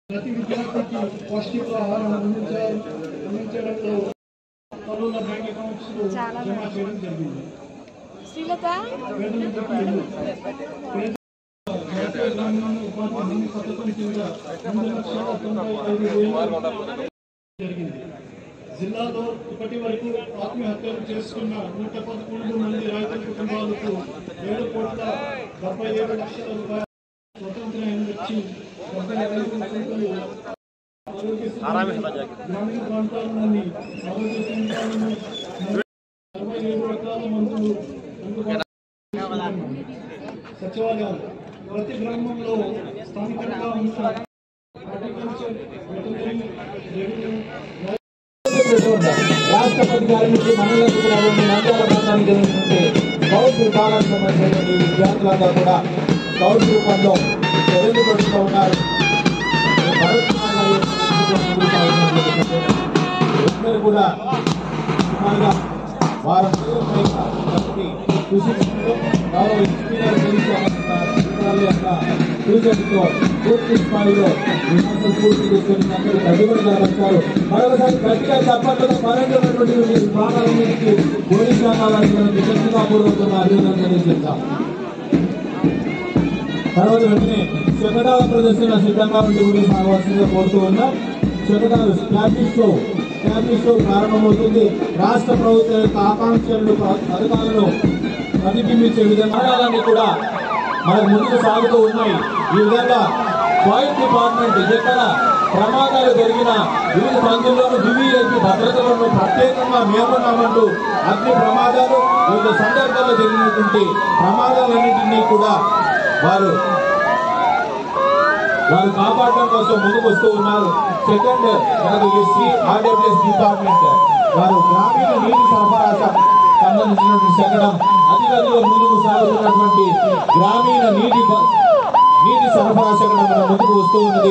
ప్రతి విద్యార్థికి పౌష్టికాహారం అందించారు అందించడంలో పలువుల బ్యాంక్ అకౌంట్స్ జమ చేయడం జరిగింది శ్రీలత పేదలకు ఇల్లు. పేద జాతీయ గ్రామీణ ఉపాధి హామీ పథకం కింద రెండు లక్షల తొంభై ఐదు వేలు జరిగింది జిల్లాలో ఇప్పటి వరకు ఆత్మహత్యలు చేసుకున్న నూట పదకొండు మంది రైతు కుటుంబాలకు ఏడు కోట్ల డెబ్బై ఏడు లక్షల రూపాయల స్వతంత్రం వచ్చి డెబ్బై ఐదు కోట్లు ఆరోగ్యశ్రీ గ్రామీణ ప్రాంతాల్లోని ఆరోగ్య కేంద్రాలను అరవై ఏడు రకాల మందులు అందుబాటులో చేస్తున్నాం. సచివాలయాలు ప్రతి గ్రామంలో స్థానికంగా ఉన్న హార్టికల్చర్ వెటనరీ రెవెన్యూ రాష్ట్రపతి గారి నుంచి మనలకు రాబోయే నంద్యాల ప్రాంతానికి వెళ్ళినటువంటి స్కౌట్ విభాగానికి సంబంధించినటువంటి విద్యార్థులంతా కూడా స్కౌట్ రూపంలో చర్యలు పెడుతూ ఉన్నారు భరత్ కుమార్ గారి యొక్క నేతృత్వంలో ముందుకు సాగుతున్నటువంటి అందరూ కూడా సుమారుగా వారం రోజుల పైగా కమిటీ కృషి చేస్తూ గౌరవ ఇంజనీర్ తెలిసి అధికారుల యొక్క సూచనతో పూర్తి స్థాయిలో విమర్శలు పూర్తి చేసుకుని అందరూ కట్టుబడి కనబడతారు మరొకసారి గట్టిగా చప్పట్లతో పరంజమైనటువంటి మీ ప్రాణాలన్నింటికి పోలీస్ శాఖ వారికి మనం నిజంగా పూర్వకంగా అభినందన తెలియజేస్తాం తర్వాత వెంటనే శకటాల ప్రదర్శన సిద్ధంగా ఉండి కూడా సాగవలసిందిగా కోరుతూ ఉన్నాం శకటాలు క్యాబినెట్ షో క్యాబినెట్ షో ప్రారంభమవుతుంది రాష్ట్ర ప్రభుత్వం యొక్క ఆకాంక్షలను ప- పథకాలను ప్రతిబింబించే విధంగా విధానాలన్నీ కూడా మనకు ముందుకు సాగుతూ ఉన్నాయి ఈ విధంగా ఫైర్ డిపార్ట్మెంట్ ఎక్కడ ప్రమాదాలు జరిగిన వివిధ పందుల్లోనూ వివిఎస్పి భద్రతలను ప్రత్యేకంగా మేమున్నామంటూ అగ్ని ప్రమాదాలు వివిధ సందర్భాల్లో జరిగినటువంటి ప్రమాదాలన్నింటినీ కూడా వారు వారు కాపాడడం కోసం ముందుకు వస్తూ ఉన్నారు సెకండ్ మనకు ఎస్సీ ఆర్డబ్ల్యూఎస్ డిపార్ట్మెంట్ వారు గ్రామీణ నీటి సరఫరా స- సంబంధించినటువంటి శకడం అధిగతిలో ముందుకు సాగుతున్నటువంటి గ్రామీణ నీటి బ- నీటి సరఫరా శకడం మన ముందుకు వస్తూ ఉన్నది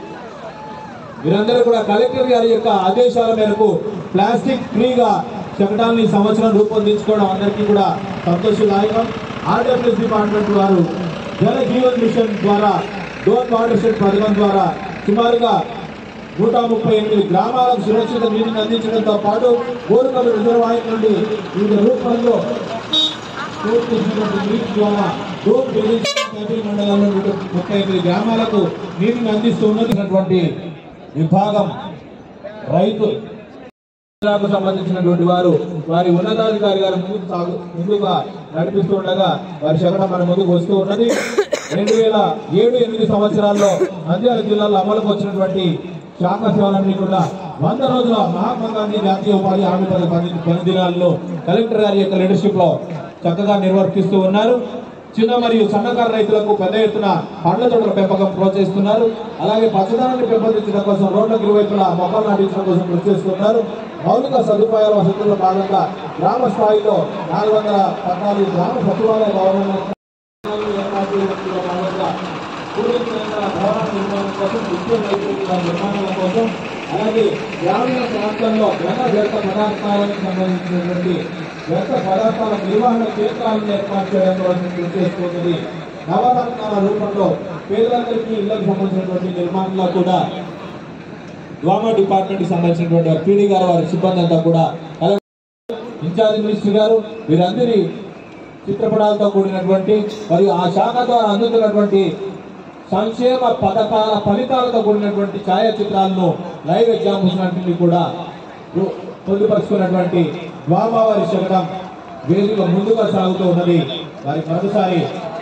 వీరందరూ కూడా కలెక్టర్ గారి యొక్క ఆదేశాల మేరకు ప్లాస్టిక్ ఫ్రీగా శకటాన్ని ఈ సంవత్సరం రూపొందించుకోవడం అందరికీ కూడా సంతోషదాయకం ఆర్డబ్ల్యూఎస్ డిపార్ట్మెంట్ వారు జల జీవన్ మిషన్ ద్వారా డోర్ వాటర్ షెడ్ పథకం ద్వారా సుమారుగా నూట ముప్పై ఎనిమిది గ్రామాలకు సురక్షిత నీటిని అందించడంతో పాటు కోరుకలు రిజర్వాయర్ నుండి వివిధ రూపాల్లో స్టోర్ చేసినటువంటి నీటి ద్వారా డోర్ డెలివరీ క్యాపిటల్ మండలంలో నూట ముప్పై ఎనిమిది గ్రామాలకు నీటిని అందిస్తూ ఉన్నటువంటి విభాగం రైతు జిల్లాకు సంబంధించినటువంటి వారు వారి ఉన్నతాధికారి గారు ముందుకు సాగు ముందుగా నడిపిస్తూ ఉండగా వారి శకటం మన ముందుకు వస్తూ ఉన్నది రెండు వేల ఏడు ఎనిమిది సంవత్సరాల్లో నంద్యాల జిల్లాలో అమలుకు వచ్చినటువంటి శాఖ సేవలన్నీ కూడా వంద రోజుల మహాత్మా గాంధీ జాతీయ ఉపాధి హామీ పథక పని పని దినాల్లో కలెక్టర్ గారి యొక్క లీడర్షిప్ లో చక్కగా నిర్వర్తిస్తూ ఉన్నారు చిన్న మరియు సన్నకారు రైతులకు పెద్ద ఎత్తున పండ్ల తోటల పెంపకం ప్రోత్సహిస్తున్నారు అలాగే పచ్చదనాన్ని పెంపొందించడం కోసం రోడ్లకు ఇరువైపులా మొక్కలు నాటించడం కోసం కృషి చేస్తున్నారు మౌలిక సదుపాయాల వసతుల్లో భాగంగా గ్రామ స్థాయిలో నాలుగు వందల పద్నాలుగు గ్రామ సచివాలయ భవనాలను ఏర్పాటు చేయడంలో భాగంగా పూర్వీకులందరూ భవన నిర్మాణం కోసం విద్యుత్ నైపుణ్యాల నిర్మాణాల కోసం అలాగే గ్రామీణ ప్రాంతాల్లో ఘన వ్యర్థ పదార్థాలకు సంబంధించినటువంటి వ్యర్థ పదార్థాల నిర్వహణ కేంద్రాలను ఏర్పాటు చేయడం కోసం కృషి చేస్తున్నది నవరత్నాల రూపంలో పేదలందరికీ ఇళ్లకు సంబంధించినటువంటి నిర్మాణంలో కూడా డ్వామా డిపార్ట్మెంట్ కి సంబంధించినటువంటి వారు పీడీ గారు వారి సిబ్బంది అంతా కూడా అలాగే ఇన్ఛార్జ్ మినిస్టర్ గారు వీరందరి చిత్రపటాలతో కూడినటువంటి మరియు ఆ శాఖ ద్వారా అందుతున్నటువంటి సంక్షేమ పథకాల ఫలితాలతో కూడినటువంటి ఛాయాచిత్రాలను లైవ్ ఎగ్జాంపుల్స్ అన్నింటినీ కూడా రు- పొందుపరుచుకున్నటువంటి డ్వామా వారి శకటం వేదిక ముందుగా సాగుతూ ఉన్నది వారికి మరొకసారి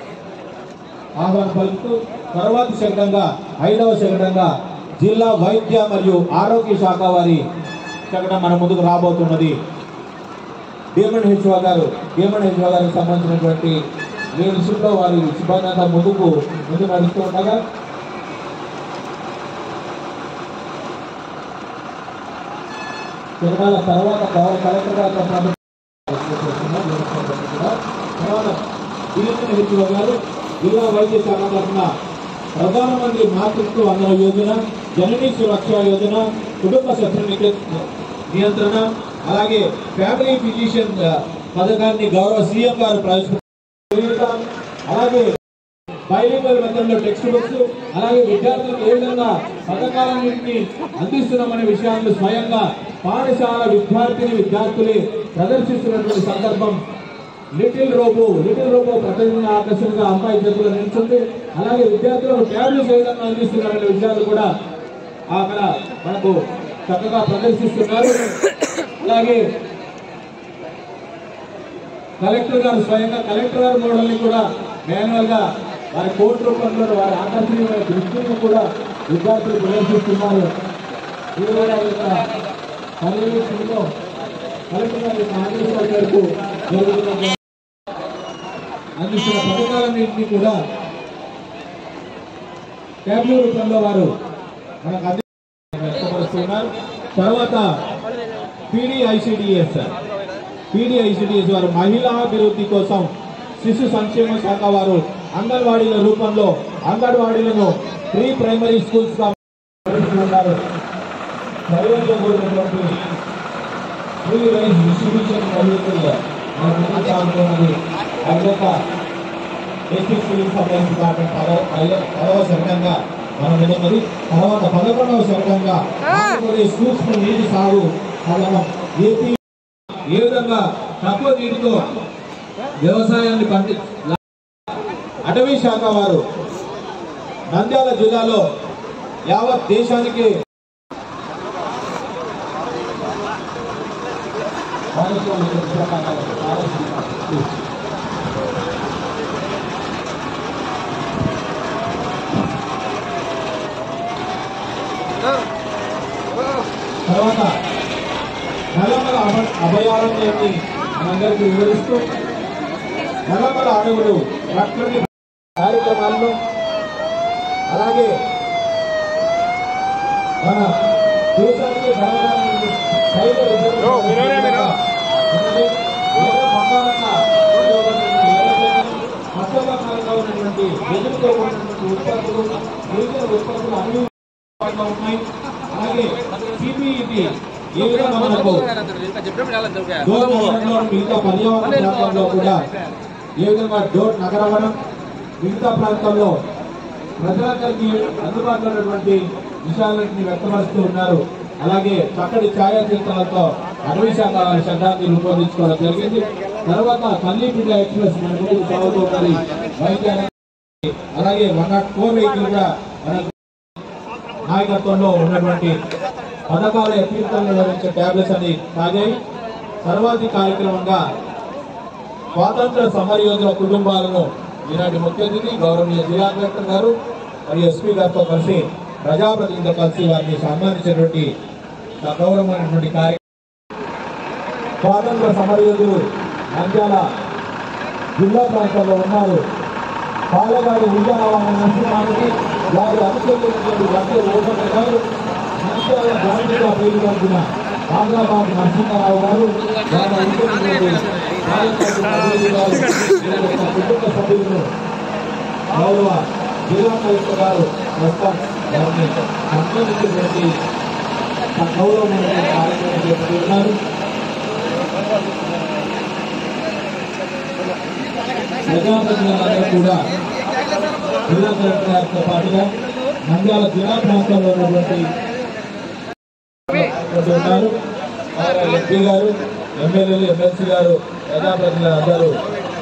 ఆహ్వానం పలుకుతూ తర్వాతి శకటంగా ఐదవ శకటంగా జిల్లా వైద్య మరియు ఆరోగ్య శాఖ వారి శకటం మన ముందుకు రాబోతున్నది డేమన్ హెచ్వా గారు డేమన్ హెచ్వా గారికి సంబంధించినటువంటి లీడర్షిప్ లో వారి సిబ్బంది అంతా ముందుకు ముందు నడుస్తూ ఉండగా శకటాల తర్వాత గౌరవ కలెక్టర్ గారితో పాటు తర్వాత డీఎస్ఎన్ హెచ్ఓ గారు జిల్లా వైద్య శాఖ తరఫున ప్రధానమంత్రి మాతృత్వ వందన యోజన జననీ సురక్ష యోజన కుటుంబ శస్త్ర నియంత్రణ అలాగే ఫ్యామిలీ ఫిజిషియన్ ఆ, పథకాన్ని గౌరవ సీఎం గారు ప్రవేశపెట్టారు అలాగే బైలింగల్ మెథడ్లో టెక్స్ట్ బుక్స్ అలాగే విద్యార్థులకు ఏ విధంగా పథకాలన్నింటినీ అందిస్తున్నామనే విషయాలను స్వయంగా పాఠశాల విద్యార్థిని విద్యార్థులే ప్రదర్శిస్తున్నటువంటి సందర్భం లిటిల్ రోబో లిటిల్ రోబో ప్రతిదిన ఆకర్షణగా అమ్మాయి చేతుల్లో నిల్చుంది అలాగే విద్యార్థులకు ట్యాబ్లెట్స్ ఏ విధంగా అందిస్తున్నారనే విషయాలు కూడా అక్కడ మనకు చక్కగా ప్రదర్శిస్తున్నారు అలాగే కలెక్టర్ గారు స్వయంగా కలెక్టర్ గారు మోడల్ని కూడా మాన్యువల్ గా వారి కోర్టు రూపంలో వారి ఆకర్షణీయమైన దృష్టిని కూడా విద్యార్థులు ప్రదర్శిస్తున్నారు ఈ విధంగా ఇక్కడ పర్యవేక్షణలో కలెక్టర్ గారి యొక్క ఆదేశాల మేరకు జరుగుతున్న అందిస్తున్న పథకాలన్నింటినీ కూడా ట్యాబ్లూ రూపంలో వారు మనకు అంది వ్యక్తపరుస్తున్నారు తర్వాత పీడీఐసిడిఎస్ పీడీఐసిడిఎస్ వారు మహిళా అభివృద్ధి కోసం శిశు సంక్షేమ శాఖ వారు అంగన్వాడీల రూపంలో అంగన్వాడీలను ప్రీ ప్రైమరీ స్కూల్స్ గా ఉన్నారు ప్రైవేట్లో కూడినటువంటి ఫ్రీ రైస్ డిస్ట్రిబ్యూషన్ జరుగుతుంది మన ముందు సాగుతున్నది ఆ విధంగా ఏపీ సివిల్ సప్లైస్ డిపార్ట్మెంట్ పదవ పదవ- పదవ శరకంగా మనం నిలబడి తర్వాత పదకొండవ శరకంగా ఆంధ్రప్రదేశ్ సూక్ష్మ నీటి సాగు పథకం ఏపీ ఏ విధంగా తక్కువ నీటితో వ్యవసాయాన్ని పండి అటవీ శాఖ వారు నంద్యాల జిల్లాలో యావత్ దేశానికి తర్వాత నల్లమల అభ- అభయారణ్యాన్ని మనందరికీ వివరిస్తూ నల్లమల అడవులు ప్రకృతి కార్యక్రమాలను అలాగే మన దేశానికి గర్వకారణం సైత విజయం ఉన్నది. ఏదో బంగారంగా ఉపయోగపడినటువంటి ఏరోప్లేన్, అసంబద్ధంగా ఉన్నటువంటి ఎదురుతో ఉన్నటువంటి ఉత్పత్తులు గిరిజన ఉత్పత్తులు అన్ని అందుబాటులో ఉన్నాయి అలాగే సిపిఈటి ఏ విధంగా మనకు దూరం ఉండడంలో మిగతా పర్యావరణ ప్రాంతంలో కూడా ఏ విధంగా డోర్ నగరవడం మిగతా ప్రాంతంలో ప్రజలందరికీ అందుబాటులో ఉన్నటువంటి విషయాలన్నింటినీ వ్యక్తపరుస్తూ ఉన్నారు అలాగే చక్కటి ఛాయాచిత్రాలతో అటవీ శాఖ శతాబ్ది రూపొందించుకోవడం జరిగింది తర్వాత తల్లి బిడ్డ ఎక్స్ప్రెస్ మన ముందుకు సాగుతూ ఉన్నది వైద్య అలాగే వన్ నాట్ ఫోర్ వెహికల్ కూడా మన నాయకత్వంలో ఉన్నటువంటి పథకాల ఎత్తికలను నిర్వహించే ట్యాబ్లెట్స్ అని సాగాయి తర్వాతి కార్యక్రమంగా స్వాతంత్ర సమరయోధుల కుటుంబాలను ఈనాటి ముఖ్య అతిథి గౌరవనీయ జిల్లా కలెక్టర్ గారు మరియు ఎస్పీ గారితో కలిసి ప్రజాప్రతినిధులతో కలిసి వారిని సన్మానించినటువంటి గౌరవమైనటువంటి కార్యక్రమం స్వాతంత్ర సమరయోధులు నంద్యాల జిల్లా ప్రాంతంలో ఉన్నారు పాలగాడు ఉద్యానవన నరసింహానికి వారి అనుసరించినటువంటి గంటల ఓపెన్ గారు నంద్యాల జాతీయ పేరు కలిగిన ఆంధ్రాబాద్ నరసింహారావు గారు వారి అనుసరించినటువంటి కార్యకర్తలు అభివృద్ధి గారు, వీరి యొక్క కుటుంబ సభ్యులను గౌరవ జిల్లా కలెక్టర్ గారు ప్రస్తుతం వారిని సన్మానించినటువంటి గౌరవమైనటువంటి కార్యక్రమం చేపడుతున్నారు ప్రజాప్రతినిధులందరూ కూడా జిల్లా కలెక్టర్ గారితో పాటుగా నంద్యాల జిల్లా ప్రాంతంలో ఉన్నటువంటి నాయకులు ఉన్నారు వారి ఎంపీ గారు ఎమ్మెల్యేలు ఎమ్మెల్సీ గారు ప్రజాప్రతినిధులు అందరూ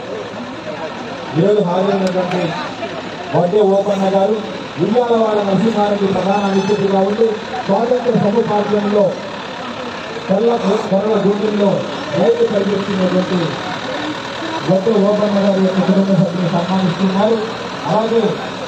ఈరోజు హాజరైనటువంటి వడ్డే ఓపన్న గారు ఉయ్యాలవాడ నరసింహారెడ్డి ప్రధాన అతిథిగా ఉండి స్వాతంత్ర సముపార్జనలో తెల్ల తెల్ల గుండెల్లో రైతు పరిగెత్తినటువంటి గొప్ప ఓపన్న గారి యొక్క కుటుంబ సభ్యులు సన్మానిస్తున్నారు అలాగే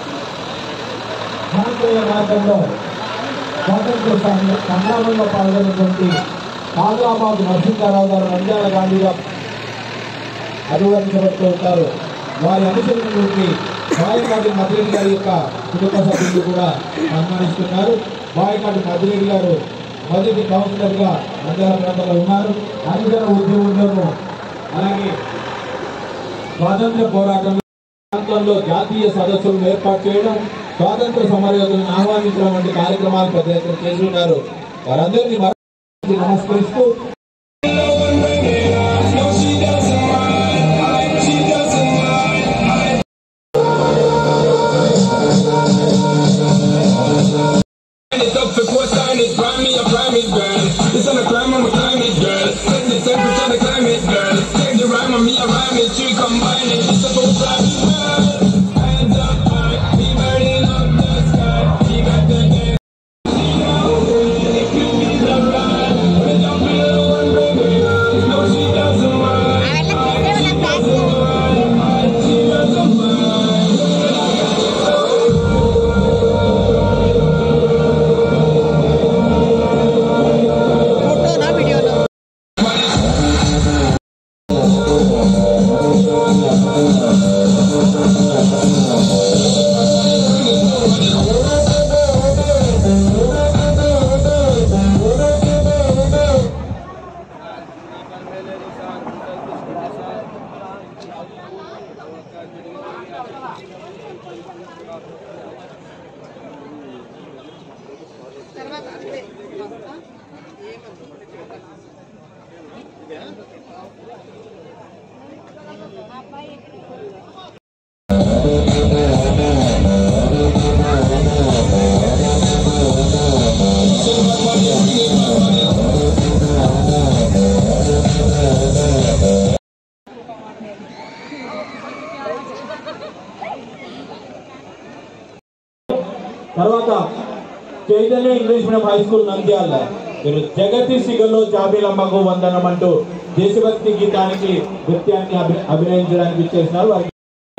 భారతీయ మార్గంలో స్వాతంత్ర సం- సంగ్రామంలో పాల్గొన్నటువంటి ఆదిలాబాద్ నరసింహారావు గారు నంద్యాల గాంధీగా అభివర్ణించబడుతూ ఉంటారు వారి అనుసరించినటువంటి బాయకాటి మదిరెడ్డి గారి యొక్క కుటుంబ సభ్యులు కూడా సన్మానిస్తున్నారు బాయకాటి మదిరెడ్డి గారు మొదటి కౌన్సిలర్ గా నంద్యాల ప్రాంతంలో ఉన్నారు హరిజన ఉద్యమంలోనూ అలాగే స్వాతంత్ర పోరాటంలో ప్రాంతంలో జాతీయ సదస్సులను ఏర్పాటు చేయడం స్వాతంత్ర సమరయోధులను ఆహ్వానించడం వంటి కార్యక్రమాలు పెద్ద ఎత్తున చేసి ఉన్నారు వారందరినీ మరొకసారి నమస్కరిస్తూ No, she doesn't mind. She doesn't mind. తర్వాత Chaitanya English medium high school Nandyal మీరు జగతి సిగలో జాబిలమ్మకు వందనం అంటూ దేశభక్తి గీతానికి నృత్యాన్ని అభి- అభినయించడానికి ఇచ్చేసినారు వారికి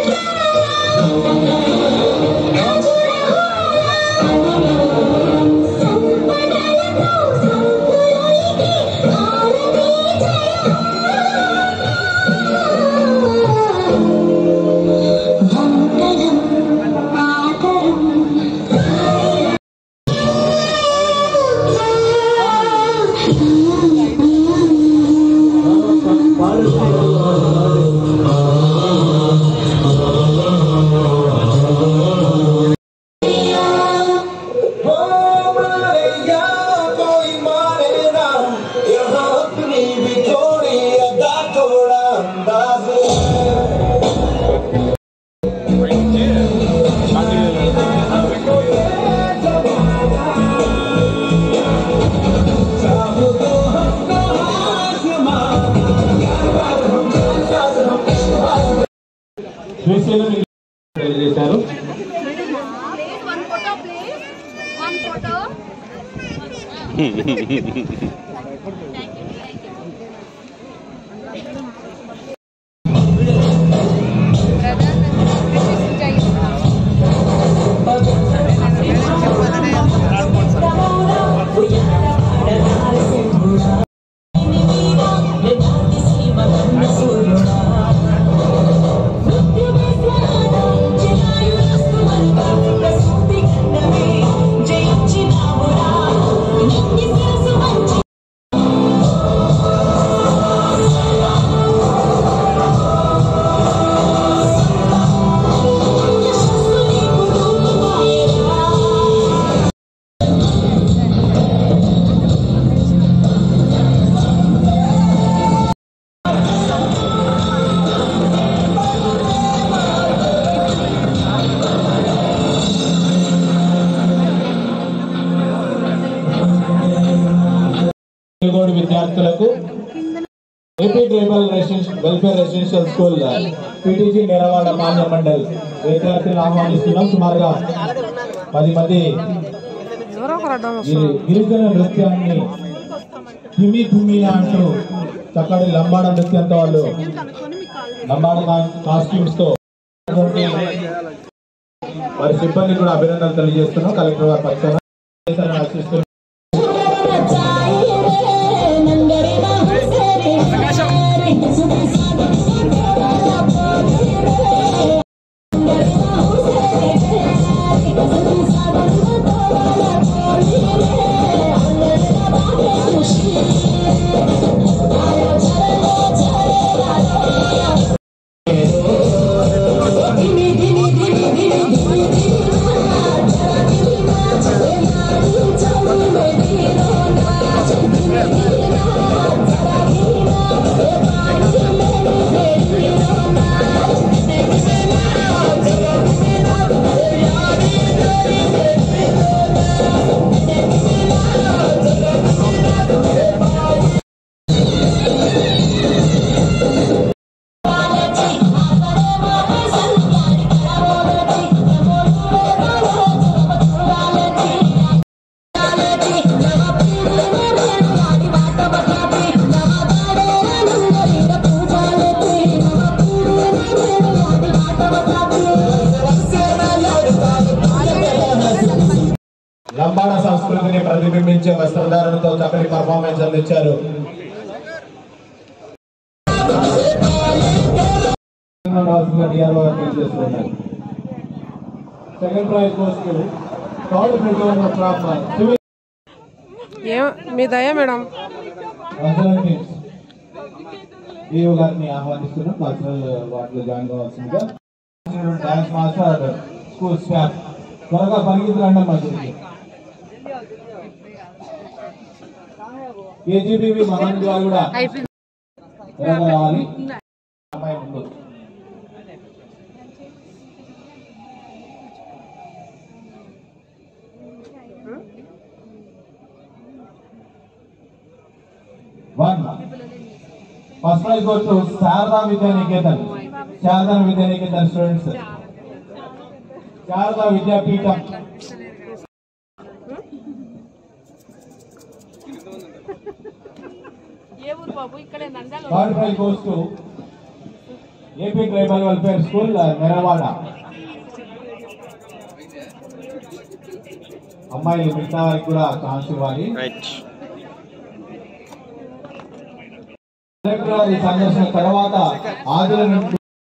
శ్రీశైలం తెలియజేశారు Please, one photo, please. One photo. తెలుగోడు విద్యార్థులకు AP tribal residential welfare residential school PTG Neravada మాన్య మండల్ విద్యార్థులను ఆహ్వానిస్తున్నాం సుమారుగా పది మంది గిరి- గిరిజన నృత్యాన్ని తుమి తుమి అంటూ చక్కటి లంబాడ నృత్యంతో వాళ్ళు లంబాడ కాస్ట్యూమ్స్ తో ఉన్నటువంటి వారి సిబ్బంది కూడా అభినందనలు తెలియజేస్తున్నాం కలెక్టర్ వారి పక్షాన ఆశిస్తున్నాం లంబాడ సంస్కృతిని ప్రతిబింబించే వస్త్రధారణతో చక్కటి పర్ఫార్మెన్స్ అందించారు second prize goes to third prize from civil ఏం మీ దయ మేడం కల్చరల్ టీమ్స్ ఈఓ గారిని ఆహ్వానిస్తున్నాం కల్చరల్ వాటిలో జాయిన్ కావాల్సిందిగా డాన్స్ మాస్టర్ స్కూల్ స్టాఫ్ త్వరగా పరిగెత్తులు అండి మా గురించి కేజీబీవి మనోజ్ గారు కూడా త్వరగా రావాలి అమ్మాయి ముందు one first prize goes to Sarada Vidya Niketan Sarada Vidya Niketan students Sarada Vidyapeetham ఏ ఊరు బాబు ఇక్కడే Nandyal third prize goes to AP tribal welfare school Neravada అమ్మాయిలు మిగతా వారికి కూడా ఛాన్స్ ఇవ్వాలి కలెక్టర్ గారి సందర్శన తర్వాత ఆదిల నుండి